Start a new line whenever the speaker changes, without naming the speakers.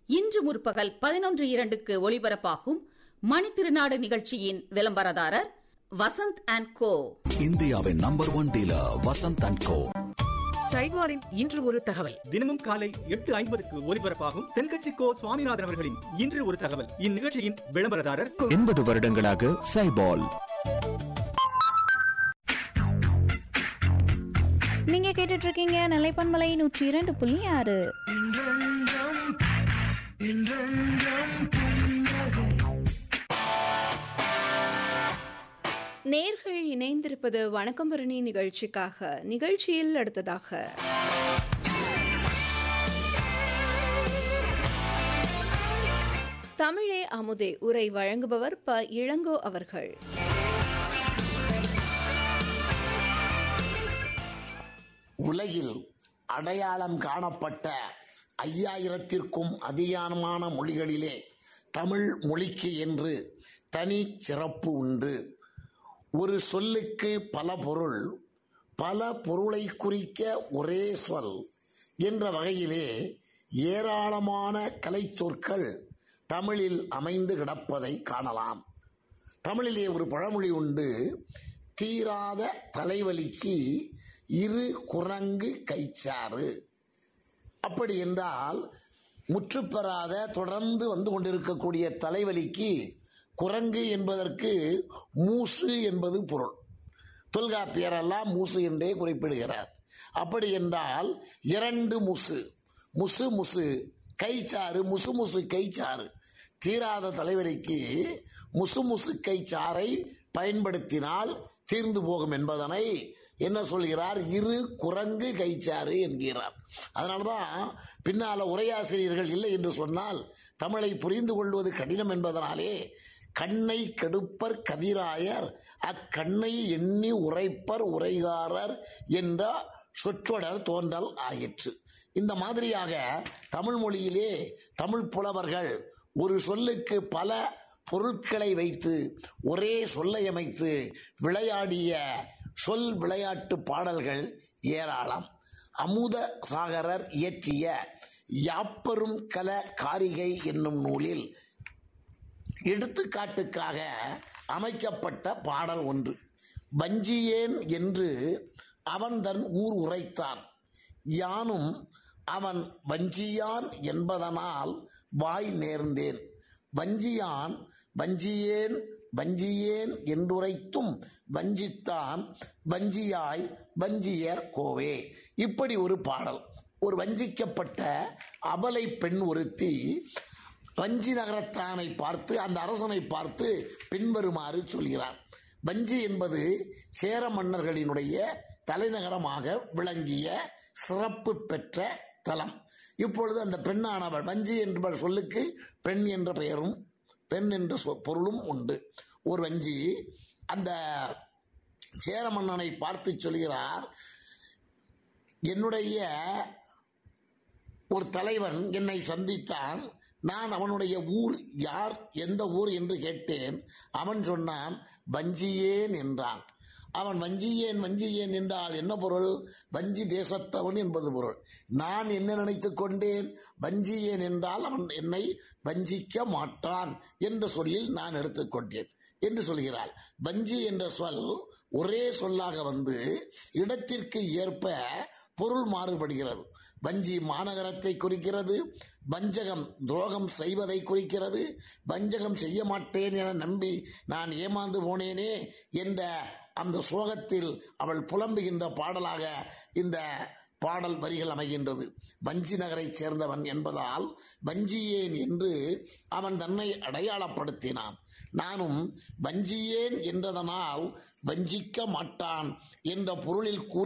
இன்று முற்பகல் பதினொன்று இரண்டுக்கு ஒலிபரப்பாகும் மணித்திருநாடு நிகழ்ச்சியின் விளம்பரதாரர் வசந்த் அண்ட் கோ
இந்தியாவின் number one dealer Vasanth and co
சைட்வாரின் இன்று ஒரு தகவல்
தினமும் காலை எட்டு ஐம்பதுக்கு ஒலிபரப்பாகும் தென்கட்சி கோ சுவாமிநாதன் அவர்களின் இன்று ஒரு தகவல் இந்நிகழ்ச்சியின் விளம்பரதாரர்
எண்பது வருடங்களாக சைபால்
நீங்க கேட்டுட்டு இருக்கீங்க நிலைப்பன்மலை நூற்றி இரண்டு புள்ளி ஆறு
நேர்கள் இணைந்திருப்பது வணக்கம் பரணி நிகழ்ச்சிக்காக நிகழ்ச்சியில் அடுத்ததாக தமிழே அமுதே உரை வழங்குபவர் ப இளங்கோ அவர்கள்
உலகில் அடையாளம் காணப்பட்ட ஐயாயிரத்திற்கும் அதிகமான மொழிகளிலே தமிழ் மொழிக்கு என்று தனி சிறப்பு உண்டு ஒரு சொல்லுக்கு பல பொருள் பல பொருளை குறிக்க ஒரே சொல் என்ற வகையிலே ஏராளமான கலைச்சொற்கள் தமிழில் அமைந்து கிடப்பதை காணலாம் தமிழிலே ஒரு பழமொழி உண்டு தீராத தலைவலிக்கு இரு குரங்கு கைச்சாறு அப்படி என்றால் முற்றுப்பெறாத தொடர்ந்து வந்து கொண்டிருக்கக்கூடிய தலைவலிக்கு குரங்கு என்பதற்கு மூசு என்பது பொருள் தொல்காப்பியரெல்லாம் மூசு என்றே குறிப்பிடுகிறார் அப்படி என்றால் இரண்டு முசு முசு முசு கைச்சாறு முசு முசு கைச்சாறு தீராத தலைவலிக்கு முசு முசு கைச்சாறை பயன்படுத்தினால் தீர்ந்து போகும் என்பதனை என்ன சொல்கிறார் இரு குரங்கு கைச்சாறு என்கிறார் அதனால்தான் பின்னால உரையாசிரியர்கள் இல்லை என்று சொன்னால் தமிழை புரிந்து கொள்வது கடினம் என்பதனாலே கண்ணை கெடுப்பர் கவிராயர் அக்கண்ணை எண்ணி உரைப்பர் உரைகாரர் என்ற சொற்றொடர் தோன்றல் ஆயிற்று இந்த மாதிரியாக தமிழ் மொழியிலே தமிழ் புலவர்கள் ஒரு சொல்லுக்கு பல பொருட்களை வைத்து ஒரே சொல்லை அமைத்து விளையாடிய சொல் விளையாட்டு பாடல்கள் ஏராளம் அமுத சாகரர் இயற்றிய யாப்பெரும் கல காரிகை என்னும் நூலில் எடுத்துக்காட்டுக்காக அமைக்கப்பட்ட பாடல் ஒன்று வஞ்சியேன் என்று அவன் தன் ஊர் உரைத்தான் யானும் அவன் வஞ்சியான் என்பதனால் வாய் நேர்ந்தேன் வஞ்சியான் வஞ்சியேன் வஞ்சியேன் என்றுரைத்தும் வஞ்சித்தான் வஞ்சியாய் வஞ்சியர் கோவே இப்படி ஒரு பாடல் ஒரு வஞ்சிக்கப்பட்ட அபலை பெண் ஒருத்தி வஞ்சி நகரத்தானை பார்த்து அந்த அரசனை பார்த்து பின்வருமாறு சொல்கிறார் வஞ்சி என்பது சேர மன்னர்களினுடைய தலைநகரமாக விளங்கிய சிறப்பு பெற்ற தலம் இப்பொழுது அந்த பெண்ணானவள் வஞ்சி என்பவர் சொல்லுக்கு பெண் என்ற பெயரும் பெண் என்ற சொ- பொருளும் உண்டு ஒரு வஞ்சி அந்த சேர மன்னனை பார்த்து சொல்கிறார் என்னுடைய ஒரு தலைவன் என்னை சந்தித்தான் நான் அவனுடைய ஊர் யார் எந்த ஊர் என்று கேட்டேன் அவன் சொன்னான் வஞ்சியேன் என்றான் அவன் வஞ்சியேன் வஞ்சியேன் என்றால் என்ன பொருள் வஞ்சி தேசத்தவன் என்பது பொருள் நான் என்ன நினைத்துக் கொண்டேன் வஞ்சியேன் என்றால் அவன் என்னை வஞ்சிக்க மாட்டான் என்ற சொல்லில் நான் எடுத்துக்கொண்டேன் என்று சொல்கிறாள் வஞ்சி என்ற சொல் ஒரே சொல்லாக வந்து இடத்திற்கு ஏற்ப பொருள் மாறுபடுகிறது வஞ்சி மாநகரத்தை குறிக்கிறது வஞ்சகம் துரோகம் செய்வதை குறிக்கிறது வஞ்சகம் செய்ய மாட்டேன் என நம்பி நான் ஏமாந்து போனேனே என்ற அந்த சோகத்தில் அவள் புலம்புகின்ற பாடலாக இந்த பாடல் வரிகள் அமைகின்றது வஞ்சி நகரைச் சேர்ந்தவன் என்பதால் வஞ்சியேன் என்று அவன் தன்னை அடையாளப்படுத்தினான் நானும் வஞ்சியேன் என்றதனால் வஞ்சிக்க மாட்டான் என்ற பொருளில் கூறி